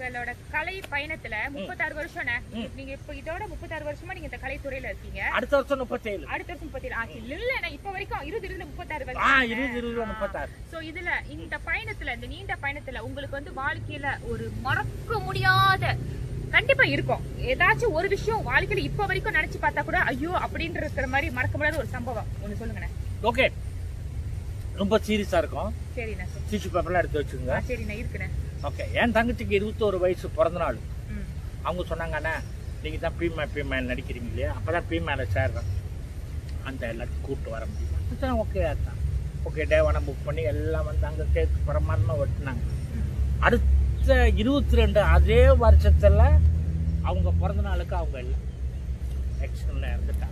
உங்களோட கலை பயணத்துல முப்பத்தாறு வருஷம் நீங்க இப்ப இதோட முப்பத்தாறு வருஷமா நீங்க இந்த கலைத்துறையில இருக்கீங்க அடுத்த வருஷம் முப்பத்தேழு அடுத்த வருஷம் முப்பத்தி ஆச்சு இல்ல நான் இப்ப வரைக்கும் இருபது இருபது முப்பத்தாறு ஆ வருஷம் இருபது இருபது முப்பத்தாறு சோ இதுல இந்த பயணத்துல இந்த நீண்ட பயணத்துல உங்களுக்கு வந்து வாழ்க்கையில ஒரு மறக்க முடியாத கண்டிப்பா இருக்கும் ஏதாச்சும் ஒரு விஷயம் வாழ்க்கையில இப்ப வரைக்கும் நினைச்சு பார்த்தா கூட ஐயோ அப்படின்ற இருக்கிற மாதிரி மறக்க முடியாத ஒரு சம்பவம் ஒண்ணு சொல்லுங்கண்ணே ஓகே ரொம்ப சீரியஸா இருக்கும் சரிண்ணே சரி. டிஷ்யூ பேப்பர்லாம் எடுத்து வச்சுக்கோங்க ஆ, சரிண்ணே இருக்குண்ணே ஓகே என் தங்கச்சிக்கு இருபத்தோரு வயசு பிறந்த நாள் ம். அவங்க சொன்னாங்க அண்ணா நீங்கள் தான் பீமே பீமேன் நடிக்கிறீங்க இல்லையா அப்போ தான் பீமேல சேர்றேன் அந்த எல்லாத்தையும் கூப்பிட்டு வர முடியுமா சரி ஓகே அதான் ஓகே டேவான புக் பண்ணி எல்லாம் வந்து அங்கே கேக் பிரமாதமாக வெட்டினாங்க அடுத்த இருபத்தி ரெண்டு அதே வருஷத்தில் அவங்க பிறந்த நாளுக்கு அவங்க இல்லை ஆக்சிடென்ட்ல இறந்துட்டாங்க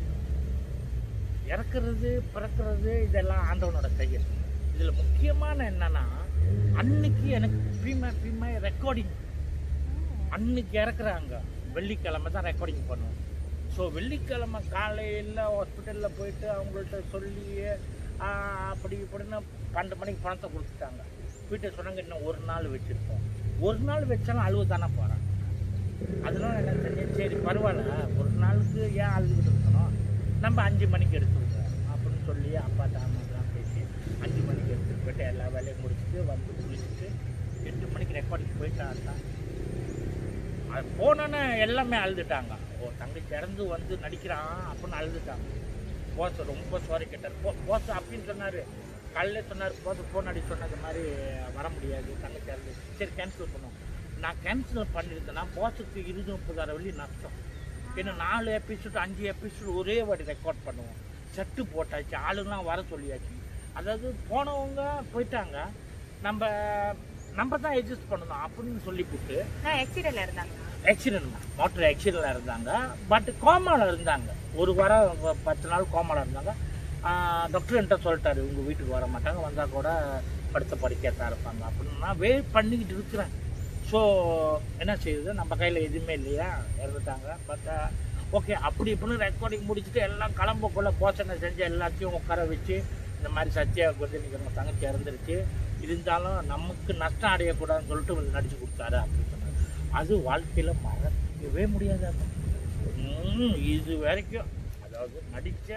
இறக்குறது பிறக்கிறது இதெல்லாம் ஆண்டவனோட கையில் இதில் முக்கியமான என்னன்னா அன்னைக்கு எனக்கு பீமா பீமா ரெக்கார்டிங் அன்னைக்கு இறக்குறாங்க வெள்ளிக்கிழமை தான் ரெக்கார்டிங் பண்ணுவோம் ஸோ வெள்ளிக்கிழமை காலையில் ஹாஸ்பிட்டலில் போயிட்டு அவங்கள்ட்ட சொல்லி ஆ, அப்படி இப்படின்னு பன்னெண்டு மணிக்கு பணத்தை கொடுத்துட்டாங்க வீட்டை சொன்னாங்க இன்னும் ஒரு நாள் வச்சுருப்போம் ஒரு நாள் வச்சாலும் அழுவு தானே போகிறாங்க அதனால என்ன தெரியும் சரி பரவாயில்ல ஒரு நாளுக்கு ஏன் அழுதுகிட்டு இருக்கணும் நம்ம அஞ்சு மணிக்கு எடுத்துருக்கோம் அப்படின்னு சொல்லி அப்பா தாமெல்லாம் பேசி அஞ்சு மணிக்கு எடுத்துட்டு போயிட்டு எல்லா வேலையும் முடிச்சுட்டு வந்து குளிச்சுட்டு எட்டு மணிக்கு ரெக்கார்டிங் போயிட்டாங்க அது போனோன்னே எல்லாமே அழுதுட்டாங்க ஓ தங்கச்சி இறந்து வந்து நடிக்கிறான் அப்படின்னு அழுதுட்டாங்க போஸ் ரொம்ப சாரி கேட்டார் போ போஸ் அப்படின்னு சொன்னார் காலையில சொன்னார் போஸ் ஃபோன் அடி சொன்னது மாதிரி வர முடியாது தங்கச்சி இறந்து சரி கேன்சல் பண்ணுவோம் நான் கேன்சல் பண்ணியிருந்தேன்னா போஸுக்கு இருபது முப்பதாயிரம் வெள்ளி நஷ்டம் ஏன்னா நாலு எபிசோட் அஞ்சு எபிசோட் ஒரே வாட்டி ரெக்கார்ட் பண்ணுவோம் செட்டு போட்டாச்சு ஆளுங்களாம் வர சொல்லியாச்சு அதாவது போனவங்க போயிட்டாங்க நம்ம நம்ம தான் அட்ஜஸ்ட் பண்ணணும் அப்படின்னு சொல்லிவிட்டு நான் ஆக்சிடென்ட்ல இருந்தாங்க ஆக்சிடென்ட் தான் மோட்டர் ஆக்சிடென்ட்ல இருந்தாங்க பட் கோமால இருந்தாங்க ஒரு வாரம் ப- பத்து நாள் கோமால இருந்தாங்க டாக்டர் என்கிட்ட சொல்லிட்டாரு உங்க வீட்டுக்கு வர மாட்டாங்க வந்தா கூட படுத்த படிக்கத்தான் இருப்பாங்க அப்படின்னு நான் வெயிட் பண்ணிக்கிட்டு இருக்கிறேன் ஸோ என்ன செய்யுது நம்ம கையில் எதுவுமே இல்லையா இறந்துட்டாங்க பட் ஓகே அப்படி இப்படின்னு ரெக்கார்டிங் முடிச்சுட்டு எல்லாம் கிளம்பக்குள்ள போஷனை செஞ்சு எல்லாத்தையும் உட்கார வச்சு இந்த மாதிரி சத்யா வந்து இன்னைக்கு நம்ம தங்கச்சி இறந்துருச்சு இருந்தாலும் நமக்கு நஷ்டம் அடையக்கூடாதுன்னு சொல்லிட்டு வந்து நடிச்சு கொடுத்தாரு அப்படின்னு சொன்னாரு அது வாழ்க்கையில மறக்கவே முடியாது அது. ம், இது வரைக்கும் அதாவது நடிச்ச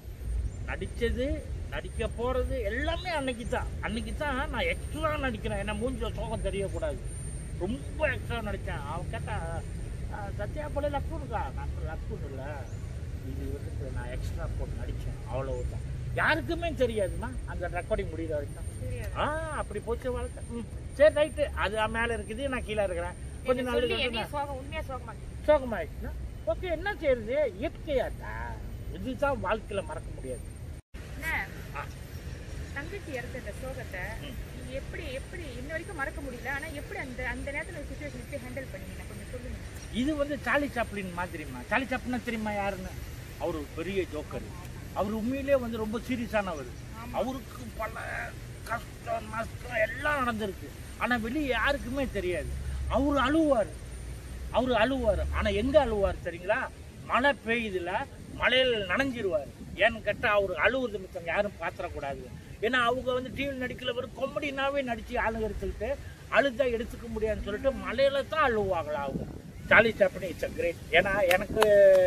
நடிச்சது நடிக்க போறது எல்லாமே அன்னைக்கு தான் அன்னைக்கு தான் நான் எக்ஸ்ட்ரா நடிக்கிறேன் என்ன மூஞ்சில சோகம் தெரியக்கூடாது ரொம்ப எக்ஸ்ட்ரா நடித்தேன் அவன் கேட்டா "ஆ, சத்யா போல லக்குனுக்கா நான் லக்குன்னு இல்லை இது வந்து நான் எக்ஸ்ட்ரா போட்டு நடித்தேன் அவ்வளவுதான் யாருக்குமே தெரியாதுமா அந்த ரெக்கார்டிங் முடிகிற வரைக்கும் தெரியாது. ஆ அப்படி போச்சு வாழ்க்கை ம், சரி ரைட்டு அது மேலே இருக்குது நான் கீழே இருக்கிறேன் கொஞ்ச நீங்க நாள் சொல்லி கழிச்சு என்னையும் சோகம் உண்மையா சோகமா சோகமாயிடுச்சுன்னா ஓகே என்ன செய்யறது இயற்கையாட்டா இதுதான் வாழ்க்கையில மறக்க முடியாது அண்ணே, ஆ. தங்கச்சி இறந்த இந்த சோகத்தை நீங்க எப்படி எப்படி இன்ன வரைக்கும் மறக்க முடியல ஆனா எப்படி அந்த அந்த நேரத்துல சுச்சுவேஷன் எப்படி ஹேண்டில் பண்ணீங்க கொஞ்சம் சொல்லுங்க இது வந்து சார்லி சாப்ளின் மாதிரிமா சார்லி சாப்ளின் தெரியுமா யாருன்னு அவர் ஒரு பெரிய ஜோக்கர் அவர் உண்மையிலே வந்து ரொம்ப சீரியஸானவர் ஆமா. அவருக்கு பல கஷ்டம் நஷ்டம் எல்லாம் நடந்திருக்கு ஆனா வெளியே யாருக்குமே தெரியாது அவர் அழுவார் அவர் அழுவார் ஆனா எங்க அழுவார் தெரியுங்களா மழை பெய்யுதுல மழையில நனைஞ்சிருவார் ஏன்னு கேட்டா அவர் அழுவுறது மிச்சம் யாரும் பாத்திரக்கூடாது ஏன்னா அவங்க வந்து டிவியில் நடிக்கல வெறும் கொம்படினாவே நடிச்சு ஆளுங்க எடுத்துக்கிட்டு அழுதா எடுத்துக்க முடியாதுன்னு சொல்லிட்டு மலையில தான் அழுவாங்களா அவங்க சார்லி சாப்பிட்டு இட்ஸ் கிரேட் ஏன்னா எனக்கு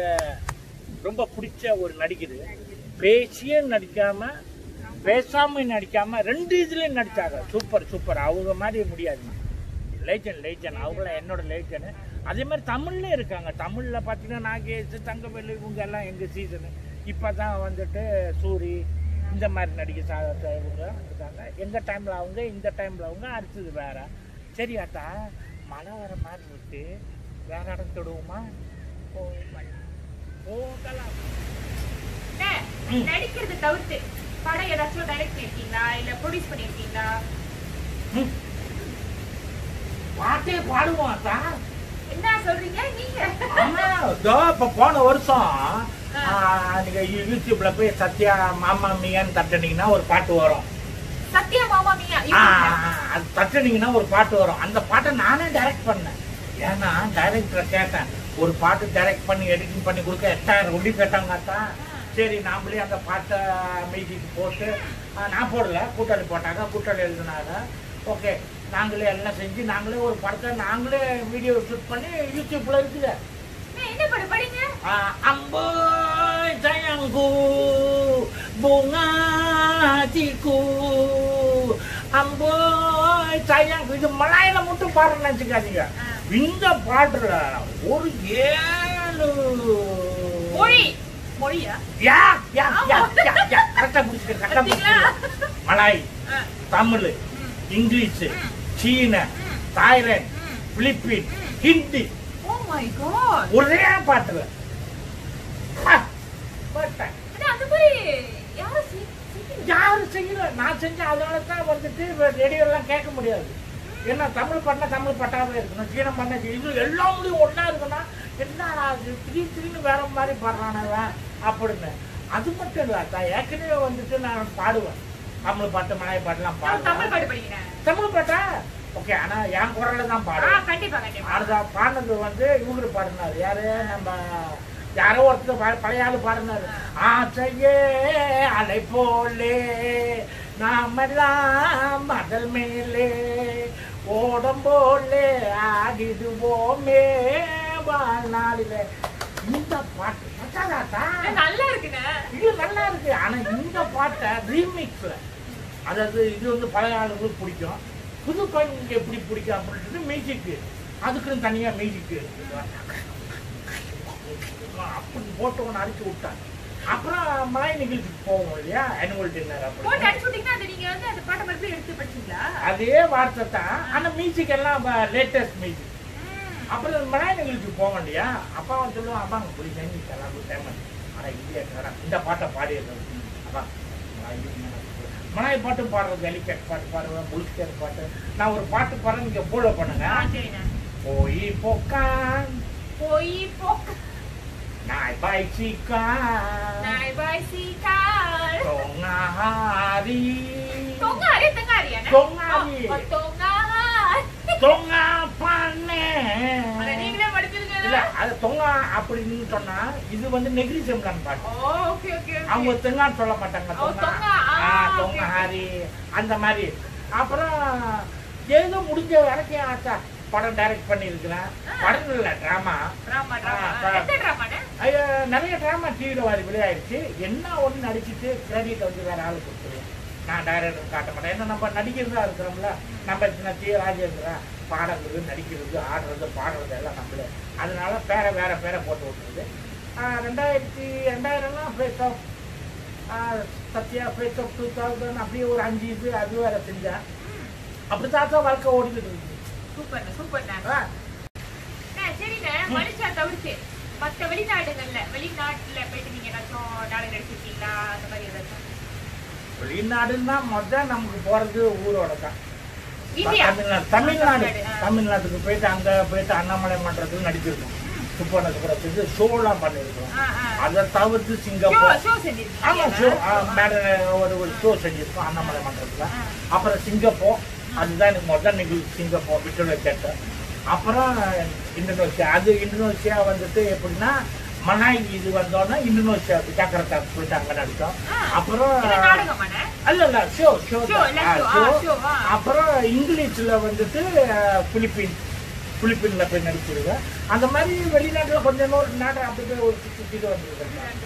ரொம்ப பிடிச்ச ஒரு நடிகர் பேசியே நடிக்காம பேசாம நடிக்காம ரெண்டு இதுலயும் நடிச்சாங்க சூப்பர் சூப்பர் அவங்க மாதிரி முடியாதுண்ணா லேஜன் லேஜன் அவங்களாம் என்னோட லேஜன் அதே மாதிரி தமிழ்ல இருக்காங்க தமிழ்ல பார்த்தீங்கன்னா நாகேஷ் தங்கவேலு இவங்க எல்லாம் எங்க சீசனு இப்போ தான் வந்துட்டு சூரி இந்த மாதிரி நடிகை சா சா- இவங்க இருக்காங்க எங்க டைம்ல அவங்க இந்த டைம்ல அவங்க அடுத்தது வேற சரி அத்தா மழை வர மாதிரி இருக்கு வேற இடம் தொடுவோமா போகலாம் அண்ணே, நடிக்கிறது தவிர்த்து படம் ஏதாச்சும் டைரக்ட் பண்ணிருக்கீங்களா இல்ல ப்ரொடியூஸ் பண்ணிருக்கீங்களா ம். பாட்டே பாடுவோம் அத்தா என்ன சொல்றீங்க நீங்க ஆமா, இதோ இப்ப போன வருஷம் ஆ, நீங்க யூ- யூடியூப்ல போய் சத்யா மாமா மியான்னு தட்டினீங்கன்னா ஒரு பாட்டு வரும் சத்யா மாமா மியா ஆ, அது தட்டினீங்கன்னா ஒரு பாட்டு வரும் அந்த பாட்டை நானே டைரக்ட் பண்ணேன் ஏன்னா டைரக்டரை கேட்டேன் ஒரு பாட்டு டைரக்ட் பண்ணி எடிட்டிங் பண்ணி கொடுக்க எட்டாயிரம் ரூபாய் கேட்டாங்க அத்தா சரி நாமளே அந்த பாட்டை மியூசிக் போட்டு ஆ, நான் போடல கூட்டாளி போட்டாங்க கூட்டாளி எழுதினாங்க ஓகே நாங்களே எல்லாம் செஞ்சு நாங்களே ஒரு படத்தை நாங்களே வீடியோ ஷூட் பண்ணி யூடியூப்ல இருக்குது ஏய், என்ன படம் படிங்க Amboi sayangku bunga hatiku Amboi sayangku இது மலாயில மட்டும் பாடுறேன்னு நினைச்சுக்காதீங்க ஆ. இந்த பாட்டுல ஒரு ஏழு மொழி மொழியா யா யா யா யா யா கரெக்டா பிடிச்சிக்க கரெக்டா பாத்தீங்களா? பிடிச்சிக்க மலாய் ஆ, தமிழ் ம், இங்கிலீஷ் ம். சீன ம். தாய்லாந்து ம். பிலிப்பீன் ம். Hindi Oh my God. ஒரே பாட்டுல ஆ, போட்டேன் அட, அந்த மாதிரி யாரும் செய்- செய்யல. யாரும் செய்யல நான் செஞ்சேன் அதனால தான் வந்துட்டு ரேடியோ எல்லாம் கேட்க முடியாது ஏன்னா தமிழ் பண்ண தமிழ் பட்டாவே இருக்கணும் சீனம் பண்ண சீ- இது எல்லா முடியும் ஒண்ணா இருக்குன்னா என்ன அது திடீர் திடீர்னு வேற மாதிரி பாடுறானவன் அப்படின்னு அது மட்டும் இல்ல தான் ஏற்கனவே வந்துட்டு நான் பாடுவேன் தமிழ் பாட்டு மலைய பாட்டுலாம் நான் தமிழ் பாடுவேன் பாட்டு படிக்கிறேன் தமிழ் பாட்டா ஓகே ஆனா என் குரல்ல தான் ஆ, பாடுவேன் கண்டிப்பா கண்டிப்பா அதுதான் பாடினது வந்து இவரு பாடினாரு யாரு நம்ம யாரோ ஒருத்தர் பா- பழைய ஆளு பாடினாரு ஆசையே அலை போலே நாமெல்லாம் மதல் மேலே ஓடம் போலே ஆடிடுவோமே வாழ்நாளிலே இந்த பாட்டு பத்தாதாத்தா? அட, நல்லா இருக்குண்ணே இது நல்லா இருக்கு ஆனா இந்த பாட்டை ரீமிக்ஸ்ல அதாவது இது வந்து பழைய ஆளுங்களுக்கு பிடிக்கும் புது பையனுக்கு எப்படி பிடிக்கும் அப்படின்ட்டு மியூசிக்கு அதுக்குன்னு தனியா மியூசிக் அப்படி போட்டு ஒன்று அடிச்சு விட்டாங்க அப்புறம் மலை நிகழ்ச்சிக்கு போவோம் இல்லையா ஆனுவல் டின்னர் போட்டு அப்படி அடிச்சு விட்டீங்கன்னா அது நீங்க வந்து அந்த பாட்டை மறுபடியும் எடுத்து படிச்சீங்களா அதே வார்த்தை தான் ஆனா மியூசிக் எல்லாம் லேட்டஸ்ட் மியூசிக் ம். அப்புறம் மலாய் நிகழ்ச்சிக்கு போக இல்லையா அப்பா வந்து சொல்லுவான் அப்பா அங்கே பிடிச்ச நீ எல்லாம் ஃபேமஸ் ஆனால் இந்தியா கனடா இந்த பாட்டை பாடிடுறது அப்பா மலாய் மலாய் பாட்டு பாடுறது எலிகேட் பாட்டு பாடுவேன் புல்ஸ்கேட் பாட்டு நான் ஒரு பாட்டு பாடுறேன் நீங்க ஃபாலோ பண்ணுங்க ஆ, சரிண்ணே போய் போக்கான் போய் போக்கு நாய் பாய் சிக்கான் நாய் பாய் சீக்கால் தொங்காரி தொங்காரி தொங்காரியாண்ணே தொங்காரி. ஓ, தொங்காரி தொங்கா பண்ணே அட, நீங்களே படிச்சிருங்க இல்ல அது தொங்கா அப்படின்னு சொன்னா இது வந்து நெகிரி செம்லான் பாட்டு ஓ ஓகே ஓகே அவங்க தெங்கான்னு சொல்ல மாட்டாங்க ஓ, தொங்கா தொங்கா. ஆ, ஆ, ஓகே, தொங்கா ஓகே. ஹாரி அந்த மாதிரி அப்புறம் ஏதோ முடிஞ்ச வரைக்கும் ஆச்சா படம் டைரக்ட் பண்ணியிருக்கிறேன் ஆ. படம் இல்ல டிராமா டிராமா டிராமா ஆ, ஆ. எந்த டிராமாண்ணே நிறைய டிராமா டிவியில் வாரி வெளியாயிருச்சு என்ன ஒன்று நடிச்சுட்டு கிரெடிட் வந்து வேற ஆளு கொடுத்துருவேன் நான் டைரக்டர் காட்ட மாட்டேன் ஏன்னா நம்ம நடிகர் தான் இருக்கிறோம்ல நம்ம சின்ன டி ராஜேந்திரா பாடுறது நடிக்கிறது ஆடுறது பாடுறது எல்லாம் நம்மளே அதனால பேரை வேற பேரை போட்டு விட்டுருது ஆ, ரெண்டாயிரத்தி ரெண்டாயிரம்லாம் face of Sathya face of two thousand அப்படியே ஒரு அஞ்சு இது அது வேற செஞ்சேன் அப்படி தான் வாழ்க்கை ஓடிக்கிட்டு இருக்கு சூப்பர்ண்ணே சூப்பர்ண்ணே ஆ, அண்ணே, சரிண்ணே மனுஷா தவிர்த்து மத்த வெளிநாடுகள்ல வெளிநாட்டுல போயிட்டு நீங்க ஏதாச்சும் நாடகம் நடிச்சிருக்கீங்களா அந்த மாதிரி ஏதாச்சும் வெளிநாடுன்னா முதல் நமக்கு போறது ஊரோட தான் இந்தியா தமிழ்நாடு தமிழ்நாடு ஆ. தமிழ்நாட்டுக்கு போயிட்டு அங்க போயிட்டு அண்ணாமலை மன்றத்துக்கு நடிச்சிருக்கோம் சுப்பனசுப்புரத்துக்கு ஷோலாம் பண்ணியிருக்கோம் ஆ, ஆ. அதை தவிர்த்து ஷோ சிங்கப்பூர் ஷோ ஆமா ஷோ செஞ்சிருக்கீங்க மேடம் ஒரு ஒரு ஷோ செஞ்சிருக்கோம் அண்ணாமலை மன்றத்துல ஆ. அப்புறம் சிங்கப்பூர் அதுதான் எனக்கு முதல் நிகழ்ச்சி சிங்கப்பூர் விட்டுல கேட்டேன் அப்புறம் இந்தோனேஷியா அது இந்தோனேஷியா வந்துட்டு எப்படின்னா மலாய் இது வந்தோன்னா இந்தோனேஷியா ஜாக்கிரதா போயிட்டு அங்க நடிச்சோம் ஆ. அப்புறம் இது நாடகமாண்ணே அல்ல இல்ல ஷோ ஷோ Show, இல்ல show, ஆ, show, ஆ. அப்புறம் இங்கிலீஷ்ல வந்துட்டு அஹ், பிலிப்பீன் பிலிப்பீன்ல போய் நடிச்சிருவேன் அந்த மாதிரி வெளிநாட்டுல கொஞ்சம் இன்னொரு நாடு அப்படி போய் ஒரு சுத்தி சுத்திட்டு வந்துருக்கேன்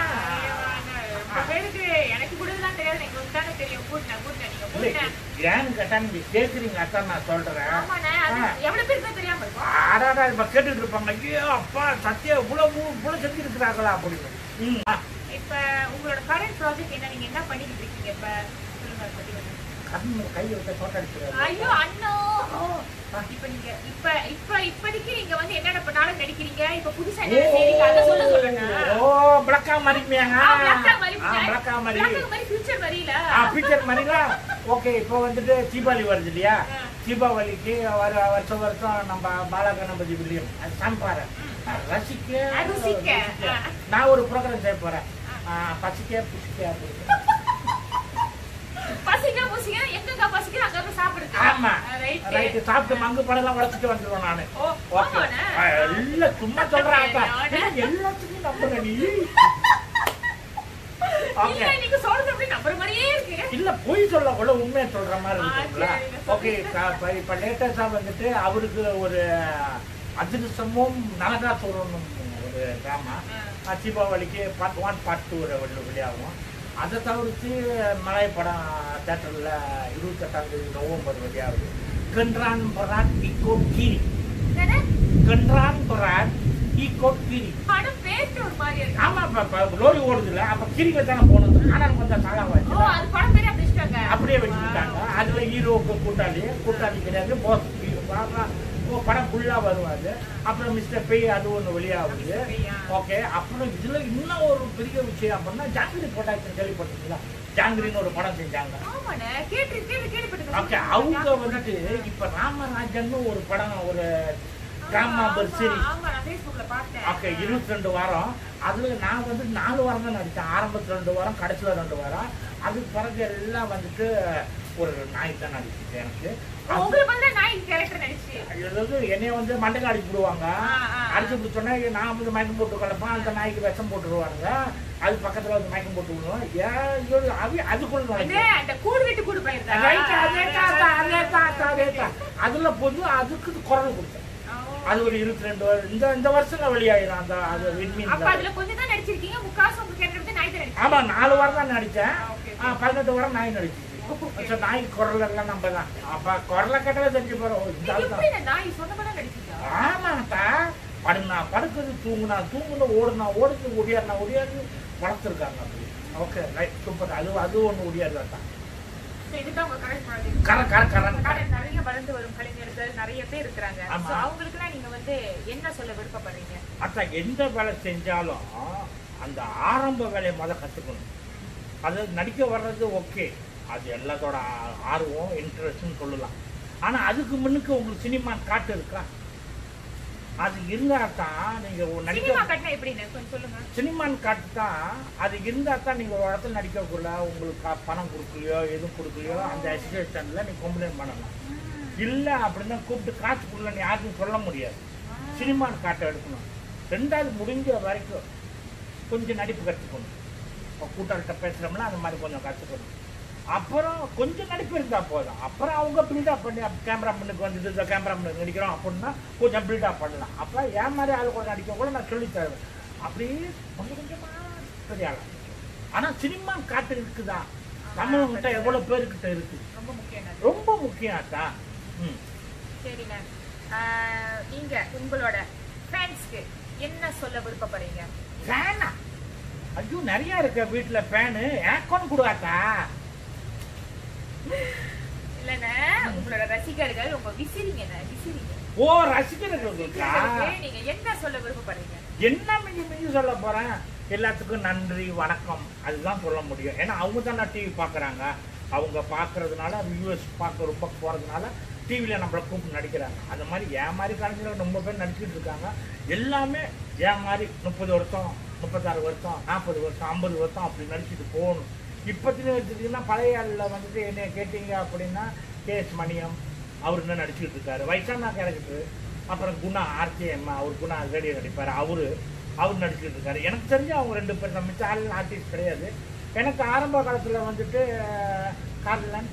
ரொம்ப பேருக்கு எனக்கு கூட எல்லாம் தெரியாது எனக்கு வந்து தானே தெரியும் கூட்டினேன் கூட்டினேன் நீங்க கூட்டினேன் ஏன்னு கேட்டா நீங்க கேக்குறீங்க அதான் நான் சொல்றேன் ஆமாண்ணே அது ஆ. எவ்வளவு பேருக்கு தான் தெரியாம இருக்கும் ஆடாடா இப்ப கேட்டுட்டு இருப்பாங்க ஐயோ அப்பா சத்தியா இவ்வளவு இவ்வளவு செஞ்சிருக்கிறாங்களா அப்படின்னு ம். ஆ, இப்ப உங்களோட கரண்ட் ப்ராஜெக்ட் என்ன நீங்க என்ன பண்ணிக்கிட்டு இருக்கீங்க இப்ப சொல்லுங்க அதை பத்தி கொஞ்சம். கண்ணு கையை விட்ட தோட்ட அடிக்கிறாரு ஐயோ அண்ணோ இப்ப நீங்க இப்ப இப்ப இப்போதைக்கு நீங்க வந்து என்னென்ன பண்ணாலும் நடிக்கிறீங்க இப்ப புதுசா என்ன செய்றீங்க அதை சொல்ல சொல்லுங்க ஓ பிளக்கா மறிக்குமியாங்க ஆ, black-ஆ மாதிரி பிளக்கா மறி black-ஆ மாதிரி future வரியில. ஆ பிக்சர் மாதிரிலாம் ஓகே இப்போ வந்துட்டு தீபாவளி வருது இல்லையா ஆ. தீபாவளிக்கு வர வருஷம் வருஷம் நம்ம பாலகணபதி வில்லியம் அது சாம்பார ரசிக்க அது ருசிக்க. ருசிக்க. ஆ. நான் ஒரு ப்ரோக்ராம் செய்ய போறேன் ஆ, பசிக்க புசிக்க அப்படின்னு பசிக்க, புசிக்க, எங்கெங்க பசிக்குதோ அங்க போய் சாப்பிடுங்க. ஆமா ஆ, right. ரைட்டு சாப்பிட்டு மங்கு படம்லாம் உடச்சிட்டு வந்துடுவேன் நானு ஓ, ஓகே ஆமாண்ணே. இல்ல சும்மா சொல்றேன் அக்கா. நானே. என்ன எல்லாத்துக்கும் நம்புற நீ இல்ல, ஓகே நீங்க சொல்றது அப்படியே நம்புற மாதிரியே இருக்கு இல்ல பொய் சொல்ல கூட உண்மையை சொல்ற மாதிரி ஆ, இருக்குங்களா சரிங்க, ஓகே இப்ப லேட்டஸ்டா வந்துட்டு அவருக்கு ஒரு அதிர்ஷ்டமும் நரகாசுரனும் ஒரு டிராமா ஆ. தீபாவளிக்கு பார்ட் ஒன் பார்ட் டூ வெளியாகும் அதை தவிர்த்து மலை படம் தேட்டரில் இருபத்தெட்டாம் தேதி நவம்பர் வெளியாகுது கன்றான் பரான் ஈகோ கீரி என்னது? கன்றான் பரான் ஈகோ கீரி படம் பேச்சு ஒரு மாதிரி இருக்கு ஆமா இப்ப இப்ப லோரி ஓடுதுல அப்ப கிரிக்கு தானே போனது ஆனால் கொஞ்சம் ஓ சாகாவாச்சு அது படம் பேரே அப்படி வச்சுட்டாங்க அப்படியே வச்சுக்கிட்டாங்க அதுல ஹீரோவுக்கு கூட்டாளி கூட்டாளி கிடையாது போஸ் பாப்பா ஓ, படம் ஃபுல்லா வருவாரு அப்புறம் மிஸ்டர் பெய் அது ஒண்ணு வெளியாகுது Mr. Pei, ஆ. ஓகே அப்புறம் இதுல இன்னும் ஒரு பெரிய விஷயம் அப்படின்னா ஜாங்கிரி ப்ரொடக்ஷன் கேள்விப்பட்டீங்களா ஜாங்கிரின்னு ஒரு படம் செஞ்சாங்க ஆமாண்ணே கேட்டு கேட்டு கேள்விப்பட்டிருக்கேன். ஓகே அவங்க வந்துட்டு இப்ப ராமராஜன் ஒரு படம் ஒரு டிராமா ஆமா, சீரிஸ் ஆமா, நான் Facebookல பார்த்தேன். ஓகே இருபத்தி ரெண்டு வாரம் அதுல நான் வந்து நாலு வாரம் தான் நடித்தேன் ஆரம்பத்துல ரெண்டு வாரம் கடைசியில் ரெண்டு வாரம் அதுக்கு பிறகு எல்லாம் வந்துட்டு ஒரு நாய் தான் நடிச்சிச்சு எனக்கு ஓ, உங்களுக்கு வந்து நாய் character நடிச்சு. அதாவது என்னைய வந்து மண்டைக்கு அடிச்சு விடுவாங்க ஆ, ஆ, ஆ. அடிச்சு விடுச்சோன்னே நான் வந்து மயக்கம் போட்டு கிடப்பேன் அந்த நாய்க்கு விஷம் போட்டுருவாங்க அது பக்கத்துல வந்து மயக்கம் போட்டு விடுவோம் ஏன் ஐயோ, அது அதுக்குள்ள அது நுழைஞ்சு அந்த கூடு விட்டு கூடு பயிர் ரைட், அதே தான், அதே தான், அதே தான். அதுல பொது அதுக்கு குரல் கொடுத்தேன் அது ஒரு இருபத்தி ரெண்டு வருஷம் இந்த இந்த வருஷம் வெளியாயிரும் அந்த அது விண்மீன் அப்ப அதுல கொஞ்சம் தான் நடிச்சிருக்கீங்க முக்காசு உங்க கேட்டு வந்து நாய் தான் நடிச்சிருக்கீங்க. ஆமா நாலு வாரம் தான் நடிச்சேன் ஆ, okay, ஆ, பதினெட்டு வாரம் நாய் நடிச்சிச்சு Okay. So, நாய் குரல் எல்லாம் நம்ம தான் அப்ப குரலை கேட்டாலே தெரிஞ்சு போறோம் இந்த நீங்க ஆள் எப்படி தான் இந்த நாய் சொந்தமா தான் நடிச்சீங்களா? ஆமாட்டா படுனா படுக்குது தூங்குனா தூங்குனா ஓடுனா ஓடுது ஒடியாருனா ஒடியாரு வளர்த்துருக்காங்க அப்படி ஓகே ரைட் சூப்பர் அது அது ஒன்று ஒடியாரு தான் So, இதுதான் உங்க correct project. கர கர உங்க கரன் கால நிறைய வளர்ந்து வரும் கலைஞர்கள் நிறைய பேர் இருக்கிறாங்க ஆமா. So, அவங்களுக்குலாம் நீங்க வந்து என்ன சொல்ல விருப்பப்படுறீங்க அத்தா எந்த வேலை செஞ்சாலும் அந்த ஆரம்ப வேலையை முதல்ல கற்றுக்கணும் அது நடிக்க வர்றது ஓகே அது எல்லாத்தோட ஆ- ஆர்வம் இன்ட்ரெஸ்ட்னு சொல்லலாம் ஆனால் அதுக்கு முன்னுக்கு உங்களுக்கு சினிமா காட்டு இருக்கா அது இருந்தால் தான் நீங்கள் சினிமா நடிக்க கட்டினா எப்படின்னு கொஞ்சம் சொல்லுங்க சினிமான்னு காட்டு தான் அது இருந்தால் தான் நீங்கள் ஒரு இடத்துல நடிக்கக்குள்ள உங்களுக்கு கா- பணம் கொடுக்கலையோ எதுவும் கொடுக்கலையோ அந்த அசிஸ்டன்ட்ல நீங்கள் கம்ப்ளைண்ட் பண்ணலாம் இல்லை அப்படின்னா கூப்பிட்டு காசு கொடுக்கலன்னு யாருக்கும் சொல்ல முடியாது சினிமான்னு காட்ட எடுக்கணும் ரெண்டாவது முடிஞ்ச வரைக்கும் கொஞ்சம் நடிப்பு கற்றுக்கணும் இப்போ கூட்டாளிட்ட பேசுகிறோம்னா அந்த மாதிரி கொஞ்சம் கற்றுக்கணும் அப்புறம் கொஞ்சம் நடிப்பு இருந்தால் போதும் அப்புறம் அவங்க பில்டப் பண்ணி கேமரா முன்னுக்கு வந்துட்டு இந்த கேமரா முன்னுக்கு நடிக்கிறோம் அப்படின்னா கொஞ்சம் பில்டப் பண்ணலாம் அப்போ ஏன் மாதிரி ஆள் கூட நடிக்க கூட நான் சொல்லித் தருவேன் அப்படியே கொஞ்சம் கொஞ்சமாக பெரிய ஆள் ஆனால் சினிமா காட்டு இருக்குதா தமிழ்கிட்ட எவ்வளோ பேருக்கிட்ட இருக்குது ரொம்ப முக்கியம் அது. ரொம்ப முக்கியம் அதான் ம் சரிங்க ஆஹ், நீங்க உங்களோட ஃபேன்ஸ்க்கு என்ன சொல்ல விருப்பப்படுறீங்க ஃபேனா ஐயோ நிறைய இருக்கு வீட்டுல ஃபேனு ஏக்கோன்னு கொடுவாக்கா இல்லைண்ணே உங்களோட ரசிகர்கள் உங்க விசிறிங்க விசிறிங்க ஓ ரசிகர்கள் இருக்கா ரசிகர்களுக்கு நீங்க என்ன சொல்ல விருப்பப்படுறீங்க என்ன மிஞ்சி மிஞ்சி சொல்ல போறேன் எல்லாத்துக்கும் நன்றி வணக்கம் அதுதான் சொல்ல முடியும் ஏன்னா அவங்க தானே டிவி பார்க்குறாங்க அவங்க பார்க்கறதுனால வியூஎஸ் பார்க்க ரொம்ப போகிறதுனால டிவியில் நம்மளை கூப்பிட்டு நடிக்கிறாங்க அந்த மாதிரி ஏன் மாதிரி கலைஞர்கள் ரொம்ப பேர் நடிச்சிட்டு இருக்காங்க எல்லாமே ஏன் மாதிரி முப்பது வருஷம் முப்பத்தாறு வருஷம் நாற்பது வருஷம் ஐம்பது வருஷம் அப்படி நடிச்சுட்டு போகணும் இப்போத்துல வச்சுட்டிங்கன்னா பழைய ஆளில் வந்துட்டு என்ன கேட்டீங்க அப்படின்னா கேஎஸ் மணியம் அவர் இன்னும் நடிச்சுட்டு இருக்காரு வயசான கேரக்டர் அப்புறம் குணா ஆர்டிஎம் அவர் குணா ரேடியோ நடிப்பார் அவரு அவர் நடிச்சுட்டு இருக்காரு எனக்கு தெரிஞ்சு அவங்க ரெண்டு பேர் தான் மிச்ச ஆள் ஆர்டிஸ்ட் கிடையாது எனக்கு ஆரம்ப காலத்தில் வந்துட்டு கார்லன்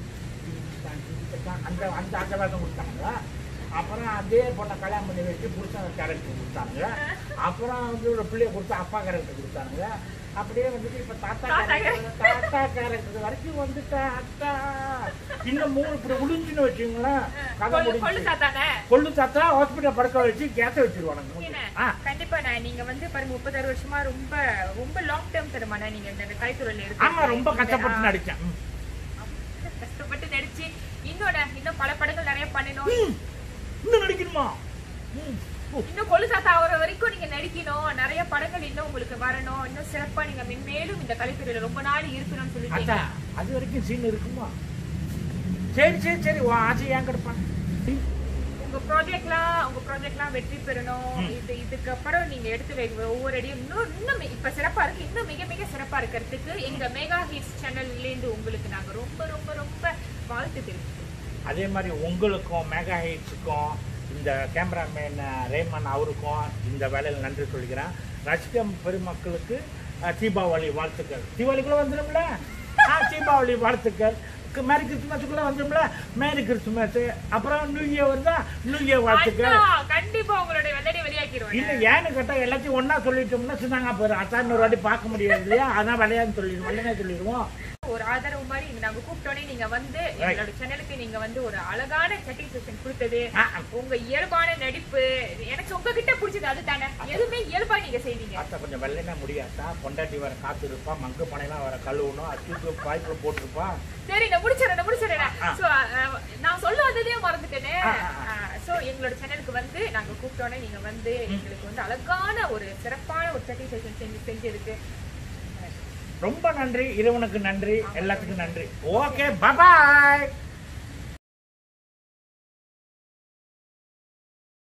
அந்த அந்த அந்த வேஷம் கொடுத்தாங்க அப்புறம் அதே பொண்ணை கல்யாணம் பண்ணி வச்சு புருஷன் கேரக்டர் கொடுத்தாங்க அப்புறம் வந்து ஒரு பிள்ளைய கொடுத்து அப்பா கேரக்டர் கொடுத்தாங்க அப்படியே வந்துட்டு இப்ப தாத்தா தாத்தா கேரக்டர் தாத்தா கேரக்டர் வரைக்கும் வந்துட்டேன் அத்தா இன்னும் மூணு இப்படி உளிஞ்சுன்னு வச்சுங்களேன் கதை கொள்ளு கொள்ளு முடிஞ்சு தாத்தானே கொள்ளு தாத்தா ஹாஸ்பிட்டல் படுக்க வச்சு கேச வச்சிருவானுங்க என்ன? ஆ கண்டிப்பா நான் நீங்க வந்து பாருங்க முப்பத்தாறு வருஷமா ரொம்ப ரொம்ப லாங் டேர்ம் தருமான நீங்க இந்த கலைத்துறையில இருக்கு ஆமா ரொம்ப கஷ்டப்பட்டு நடிச்சேன் ம். கஷ்டப்பட்டு நடிச்சு இன்னொட இன்னும் பல படங்கள் நிறைய பண்ணணும் ம். இன்னும் நடிக்கணுமா ம். ஓ. இன்னும் கொழு தாத்தா ஆகுற வரைக்கும் நீங்க நடிக்கணும் நிறைய படங்கள் இன்னும் உங்களுக்கு வரணும் இன்னும் சிறப்பா நீங்க மென்மேலும் இந்த கலைத்துறையில ரொம்ப நாள் இருக்கணும்னு சொல்லிட்டு அத்தா அது வரைக்கும் சீன் இருக்குமா சரி சரி சரி உன் ஆசை ஏன் கிடப்பான் உங்க ப்ராஜெக்ட்லாம் உங்க ப்ராஜெக்ட்லாம் வெற்றி பெறணும் ம். இது இதுக்கு அப்புறம் நீங்க எடுத்து வைக்கிற ஒவ்வொரு அடியும் இன்னும் இன்னும் மி- இப்ப சிறப்பா இருக்கு இன்னும் மிக மிக சிறப்பா இருக்கிறதுக்கு எங்க மெகா ஹிட்ஸ் சேனல்ல இருந்து உங்களுக்கு நாங்க ரொம்ப ரொம்ப ரொம்ப வாழ்த்து தெரிவிக்கிறோம் அதே மாதிரி உங்களுக்கும் மெகா ஹைட்ஸுக்கும் இந்த கேமராமேன் ரேமன் அவருக்கும் இந்த வேலையில் நன்றி சொல்லிக்கிறேன் ரசிகம் பெருமக்களுக்கு அஹ், தீபாவளி வாழ்த்துக்கள் தீபாவளிக்குள்ள வந்துடும்ல ஆ தீபாவளி வாழ்த்துக்கள் கு- மேரி கிறிஸ்துமஸுக்குள்ள வந்துடும்ல மேரி கிறிஸ்துமஸ் அப்புறம் நியூ இயர் வருதா நியூ இயர் வாழ்த்துக்கள் அண்ணா, கண்டிப்பா உங்களுடைய வெள்ளடி வெளியாக்கிடுவேன் இல்ல ஏன்னு கேட்டா எல்லாத்தையும் ஒண்ணா சொல்லிட்டோம்னா சின்னாங்க போயிடும் அதான் இன்னொரு வாட்டி பார்க்க முடியாது இல்லையா அதான் விளையான்னு சொல்லிடுவோம் வெள்ளனே சொல்லிடுவோம் ஒரு ஆதரவு மாதிரி இங்க நாங்க கூப்பிட்டோனே நீங்க வந்து எங்களோட சேனலுக்கு நீங்க வந்து ஒரு அழகான செட்டிங் செஷன் கொடுத்தது ஆ, ஆ. உங்க இயல்பான நடிப்பு எனக்கு உங்ககிட்ட பிடிச்சது அதுதானே எதுவுமே இயல்பா நீங்க செய்வீங்க பார்த்தா கொஞ்சம் வெள்ளனா முடியாதா பொண்டாட்டி வர காத்து இருப்பான் மங்கு பனையெல்லாம் வர கழுவணும் அச்சுக்கு பாய்ப்புல போட்டிருப்பான் சரி நான் முடிச்சிடறேன் நான் முடிச்சிடறேன் ஆ. So, அஹ், நான் சொல்ல வந்ததே மறந்துட்டேனே ஆ, ஆ, சோ எங்களோட சேனலுக்கு வந்து நாங்க கூப்பிட்டோன்னே நீங்க வந்து எங்களுக்கு வந்து அழகான ஒரு சிறப்பான ஒரு செட்டிங் செஷன் செஞ்சு செஞ்சதுக்கு ரொம்ப நன்றி இறைவனுக்கு நன்றி எல்லாத்துக்கும் நன்றி ஓகே பபாய்